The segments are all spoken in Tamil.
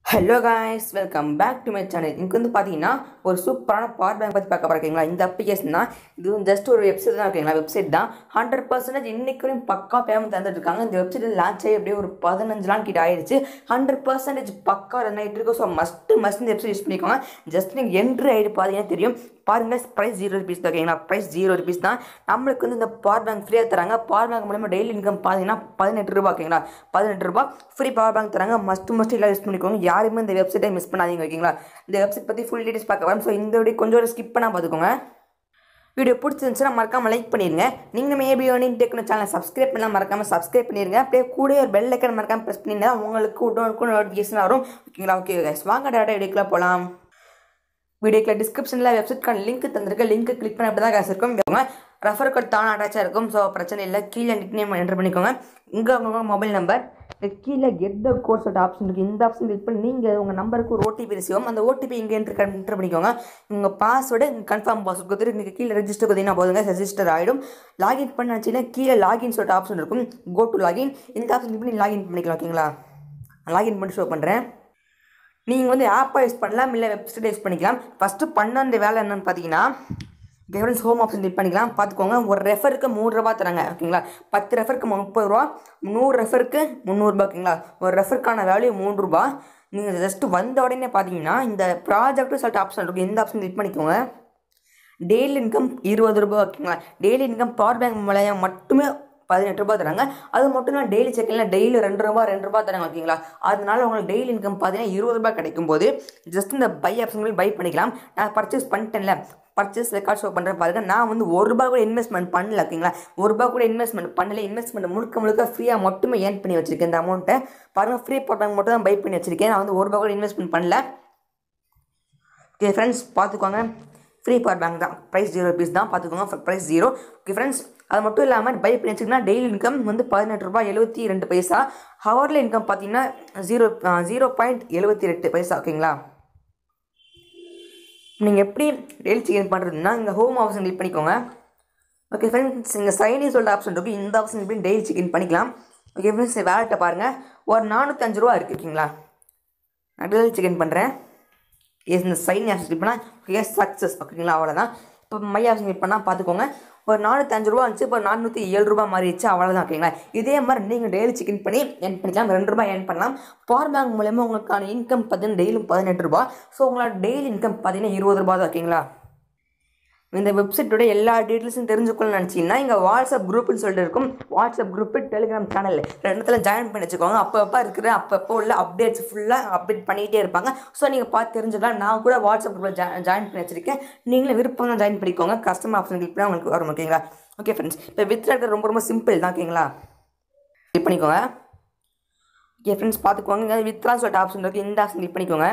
hello guys welcome back to my channel இங்கே வந்து பார்த்தீங்கன்னா ஒரு சூப்பரான பவர் பேங்க் பற்றி பார்க்க போகிறீங்களா இந்த அப்ளிகேஷன் தான் இது ஜஸ்ட் ஒரு வெப்சைட் தான் இருக்கீங்களா வெப்சைட் தான் ஹண்ட்ரட் பர்சன்டேஜ் இன்னைக்கு வரையும் பக்கா பேமெண்ட் தந்துட்டு இருக்காங்க இந்த வெப்சைட் லான்ச் ஆகி அப்படியே ஒரு பதினஞ்சு நாள் கிட்ட ஆயிடுச்சு ஹண்ட்ரட் பர்சன்டேஜ் பக்கா ரன் ஆகிட்டு இருக்கு ஸோ மஸ்ட் மஸ்ட் இந்த வெப்சைட் யூஸ் பண்ணிக்கோங்க ஜஸ்ட் நீங்கள் என்ட்ரி ஆகிட்டு பார்த்தீங்கன்னா தெரியும் பாருங்க ப்ரைஸ் ஜீரோ ருபீஸ் தான் ஓகேங்களா ப்ரைஸ் ஜீரோ ருபீஸ் தான் நம்மளுக்கு வந்து இந்த பவர் பேங்க் ஃப்ரீயாக தராங்க பவர் பேங்க் மூலமா டெய்லி இன்கம் பார்த்தீங்கன்னா பதினெட்டு ரூபா ஓகேங்களா பதினெட்டு ரூபா ஃப்ரீ பவர் பேங்க் தராங்க மஸ்ட் மஸ்ட் எல்லாம் யூஸ் பண்ணிக்கோங்க யாருமே இந்த வெப்சைட்டை மிஸ் பண்ணாதீங்க ஓகேங்களா இந்த வெப்சைட் பற்றி ஃபுல் டீடைல்ஸ் பார்க்க வரேன் ஸோ இந்த வீடியோ கொஞ்சம் ஸ்கிப் பண்ணால் பார்த்துக்கோங்க வீடியோ பிடிச்சிருந்துச்சுன்னா மறக்காம லைக் பண்ணிடுங்க நீங்கள் மேபி ஏர்னிங் டெக்னோ சேனலை சப்ஸ்கிரைப் பண்ணலாம் மறக்காம சப்ஸ்கிரைப் பண்ணிடுங்க அப்படியே கூட ஒரு பெல் ஐக்கன் மறக்காம ப்ரெஸ் பண்ணிங்கன்னா உங்களுக்கு உடனுக்கு நோட்டிஃபிகேஷன் வரும் ஓகேங்களா ஓகே guys வாங்க டேட்டா வீடியோக்குள்ள போகலாம் வீடியோக்கில் டிஸ்கிரிப்ஷனில் வெப்சைட்கான லிங்க் தந்திருக்க லிங்க் கிளிக் பண்ண அப்படி தான் காசு இருக்கும் இவங்க ரெஃபர் கோட் தானே அட்டாச்சாக இருக்கும் ஸோ பிரச்சனை இல்லை கீழே நிக் நேம் என்டர் பண்ணிக்கோங்க இங்கே உங்கள் மொபைல் நம்பர் கீழே கெட் த கோட் சொல்லிட்டு ஆப்ஷன் இருக்குது இந்த ஆப்ஷன் கிளிக் பண்ணி நீங்கள் உங்கள் நம்பருக்கு ஒரு ஓடிபி ரிசீவும் அந்த ஓடிபி இங்கே என்ட்ரு என்ட்ரு பண்ணிக்கோங்க உங்கள் பாஸ்வேர்டு கன்ஃபார்ம் பாஸ்வேர்ட் கொடுத்துட்டு நீங்கள் கீழே ரெஜிஸ்டர் பார்த்தீங்கன்னா போதுங்க ரெஜிஸ்டர் ஆகிடும் லாகின் பண்ணாச்சுன்னா கீழே லாகின் சொல்லிட்டு ஆப்ஷன் இருக்கும் கோ டு லாகின் இந்த ஆப்ஷன் கிளிக் பண்ணி லாகின் பண்ணிக்கலாம் ஓகேங்களா லாகின் பண்ணி ஷோ பண்ணுறேன் நீங்கள் வந்து ஆப்பை யூஸ் பண்ணலாம் இல்லை வெப்சைட் யூஸ் பண்ணிக்கலாம் ஃபஸ்ட்டு பண்ண அந்த வேலை என்னன்னு பார்த்தீங்கன்னா ரெஃபரன்ஸ் ஹோம் ஆப்ஷன் கிளிக் பண்ணிக்கலாம் பார்த்துக்கோங்க ஒரு ரெஃபருக்கு மூணு ரூபா தராங்க ஓகேங்களா பத்து ரெஃபருக்கு முப்பது ரூபா நூறு ரெஃபருக்கு முந்நூறுரூபா ஓகேங்களா ஒரு ரெஃபருக்கான வேல்யூ மூணு ரூபா நீங்கள் ஜஸ்ட்டு வந்த உடனே பார்த்தீங்கன்னா இந்த ப்ராஜெக்ட் சொல்லிட்டு ஆப்ஷன் இருக்கும் இந்த ஆப்ஷன் கிளிக் பண்ணிக்கோங்க டெய்லி இன்கம் இருபது ரூபா ஓகேங்களா டெய்லி இன்கம் பவர் பேங்க் மூலம் மட்டுமே பதினெட்டு ரூபா தராங்க அது மட்டும் இல்லை டெய்லி செக்கில் டெய்லி ரெண்டு ரூபா ரெண்டு ரூபா தராங்க ஓகேங்களா அதனால உங்களுக்கு டெய்லி இன்கம் பார்த்தீங்கன்னா இருபது ரூபாய் கிடைக்கும் போது ஜஸ்ட் இந்த பை ஆப்ஷன் பை பண்ணிக்கலாம் நான் பர்ச்சேஸ் பண்ணிட்டேன்ல பர்ச்சேஸ் ரெக்கார்ட் ஷோ பண்ணுறேன் பாருங்க நான் வந்து ஒரு ரூபா கூட இன்வெஸ்ட்மெண்ட் பண்ணல ஓகேங்களா ஒரு ரூபா கூட இன்வெஸ்ட்மெண்ட் பண்ணல இன்வெஸ்ட்மெண்ட் முழுக்க முழுக்க ஃப்ரீயாக மட்டுமே ஏர்ன் பண்ணி வச்சிருக்கேன் இந்த அமௌண்ட்டை பாருங்கள் ஃப்ரீ போட்டாங்க மட்டும் தான் பை பண்ணி வச்சிருக்கேன் நான் வந்து ஒரு ரூபா கூட இன்வெஸ்ட்மெண்ட் பண்ணல ஓகே ஃப்ரெண்ட்ஸ் பார்த்துக்கோங்க ஃப்ரீ பவர் பேங்க் தான் ப்ரைஸ் ஜீரோ ருபீஸ் தான் பார்த்துக்கோங்க ப்ரைஸ் ஜீரோ ஓகே ஃப்ரெண்ட்ஸ் அது மட்டும் இல்லாமல் பை பண்ணி வச்சிங்கன்னா டெய்லி இன்கம் வந்து பதினெட்டு ரூபாய் எழுபத்தி ரெண்டு பைசா ஹவர்ல இன்கம் பார்த்தீங்கன்னா ஜீரோ ஜீரோ பாயிண்ட் எழுபத்தி ரெண்டு பைசா ஓகேங்களா நீங்கள் எப்படி டெய்லி சிக்கன் பண்ணுறதுன்னா இங்கே ஹோம் ஆப்ஷன் கிளிக் பண்ணிக்கோங்க ஓகே ஃப்ரெண்ட்ஸ் இங்கே சைனி சொல்லிட்டு ஆப்ஷன் இருக்குது இந்த ஆப்ஷன் எப்படி டெய்லி சிக்கன் பண்ணிக்கலாம் ஓகே ஃப்ரெண்ட்ஸ் வேலட்டை பாருங்கள் ஒரு நானூற்றஞ்சு ரூபா இருக்குது ஓகேங்களா நான் டெய்லி சிக்கன் பண்ணுறேன் எஸ் இந்த சைன் ஆப்ஷன் கிளிக் பண்ணால் எஸ் சக்ஸஸ் ஓகேங்களா அவ்வளோதான் இப்போ மை ஆப்ஷன் கிளிக் பண்ணால் பார்த்துக்கோங்க ஒரு நானூற்றஞ்சு ரூபா இருந்துச்சு இப்போ நானூற்றி ஏழு ரூபா மாறிடுச்சு அவ்வளோதான் ஓகேங்களா இதே மாதிரி நீங்கள் டெய்லி சிக்கன் பண்ணி ஏர்ன் பண்ணிக்கலாம் ரெண்டு ரூபாய் ஏர்ன் பண்ணலாம் பவர் பேங்க் மூலயமா உங்களுக்கான இன்கம் பார்த்தீங்கன்னா டெய்லியும் பதினெட்டு ரூபா ஸோ உங்களோட டெய்லி இன்கம் பார்த்தீங்கன்னா இருபது ரூபா தான் ஓகேங்களா இந்த வெப்சைட்டோட எல்லா டீட்டெயில்ஸும் தெரிஞ்சுக்கணும்னு நினச்சிங்கன்னா இங்கே வாட்ஸ்அப் குரூப்னு சொல்லிட்டு இருக்கும் வாட்ஸ்அப் குரூப்பு டெலிகிராம் சேனல் ரெண்டுத்துல ஜாயின் பண்ணி வச்சுக்கோங்க அப்பப்போ இருக்கிற அப்பப்போ உள்ள அப்டேட்ஸ் ஃபுல்லாக அப்டேட் பண்ணிகிட்டே இருப்பாங்க ஸோ நீங்கள் பார்த்து தெரிஞ்சுக்கலாம் நான் கூட வாட்ஸ்அப் குரூப்பில் ஜா ஜாயின் பண்ணி வச்சிருக்கேன் நீங்களும் விருப்பம் தான் ஜாயின் பண்ணிக்கோங்க கஸ்டமர் ஆப்ஷன் கிளிக் பண்ணால் உங்களுக்கு வரும் ஓகேங்களா ஓகே ஃப்ரெண்ட்ஸ் இப்போ வித்ரா ரொம்ப ரொம்ப சிம்பிள் தான் ஓகேங்களா கிளிக் பண்ணிக்கோங்க ஓகே ஃப்ரெண்ட்ஸ் பார்த்துக்கோங்க இங்கே வித்ரான்னு சொல்லிட்டு ஆப்ஷன் இருக்குது இந்த ஆப்ஷன் கிளிக் பண்ணிக்கோங்க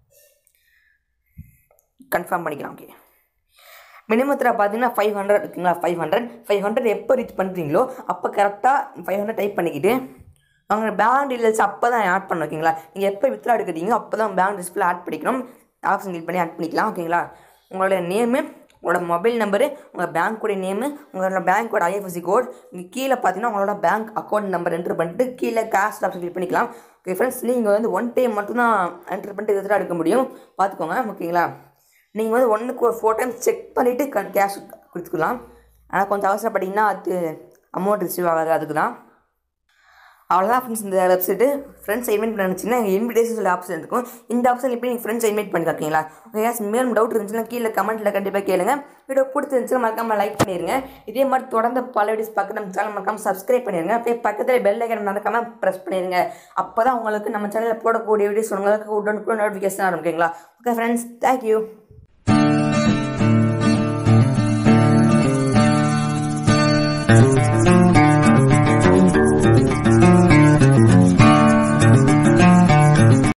கன்ஃபார்ம் பண்ணிக்கலாம் ஓகே மினிமத்தில் பார்த்தீங்கன்னா ஃபைவ் ஹண்ட்ரட் இருக்குங்களா ஃபைவ் ஹண்ட்ரட் ஃபைவ் ஹண்ட்ரட் எப்போ ரீச் பண்ணுறீங்களோ அப்போ கரெக்டாக ஃபைவ் ஹண்ட்ரட் டைப் பண்ணிக்கிட்டு அவங்க பேங்க் டீட்டெயில்ஸ் அப்போ தான் ஆட் பண்ணணும் ஓகேங்களா நீங்கள் எப்போ வித்ரா எடுக்கிறீங்களோ அப்போ தான் பேங்க் டிஸ்பிளே ஆட் பண்ணிக்கணும் ஆப்ஷன் கிளிக் பண்ணி ஆட் பண்ணிக்கலாம் ஓகேங்களா உங்களோட நேமு உங்களோட மொபைல் நம்பரு உங்கள் பேங்க்கோட நேமு உங்களோட பேங்க்கோட ஐஎஃப்எஸ்சி கோட் இங்கே கீழே பார்த்தீங்கன்னா உங்களோட பேங்க் அக்கௌண்ட் நம்பர் என்ட்ரு பண்ணிட்டு கீழே கேஷ் ஆப்ஷன் கிளிக் பண்ணிக்கலாம் ஓகே ஃப்ரெண்ட்ஸ் நீங்கள் வந்து ஒன் டைம் மட்டும்தான் என்ட்ரு பண்ணிட்டு வித்ரா எடுக்க முடியும் பார்த்துக்கோங்க ஓகேங்களா நீங்கள் வந்து ஒன்றுக்கு ஒரு ஃபோர் டைம்ஸ் செக் பண்ணிவிட்டு க கேஷ் கொடுத்துக்கலாம் ஆனால் கொஞ்சம் அவசரப்பட்டீங்கன்னா அது அமௌண்ட் ரிசீவ் ஆகாது அதுக்கு தான் அவ்வளோதான் ஃப்ரெண்ட்ஸ் இந்த வெப்சைட்டு ஃப்ரெண்ட்ஸ் இன்வைட் பண்ண நினச்சிங்கன்னா இன்விடேஷன் சொல்லி ஆப்ஷன் இருக்கும் இந்த ஆப்ஷன் இப்போ நீங்கள் ஃப்ரெண்ட்ஸ் இன்வைட் பண்ணி ஓகேங்களா கேஸ் மேலும் டவுட் இருந்துச்சுன்னா கீழே கமெண்ட்டில் கண்டிப்பாக கேளுங்க வீடியோ பிடிச்சிருந்துச்சுன்னா மறக்காமல் லைக் பண்ணிடுங்க இதே மாதிரி தொடர்ந்து பல வீடியோஸ் பார்க்க நம்ம சேனல் மறக்காமல் சப்ஸ்கிரைப் பண்ணிடுங்க அப்படியே பக்கத்தில் பெல் ஐக்கன் மறக்காமல் ப்ரெஸ் பண்ணிடுங்க அப்போ தான் உங்களுக்கு நம்ம சேனலில் போடக்கூடிய வீடியோஸ் உங்களுக்கு உடனுக்குடன் நோட்டிஃபிகேஷன் ஆரம்பிக்குங்களா ஓகே ஃப்ரெண்ட்ஸ் தேங்க்யூ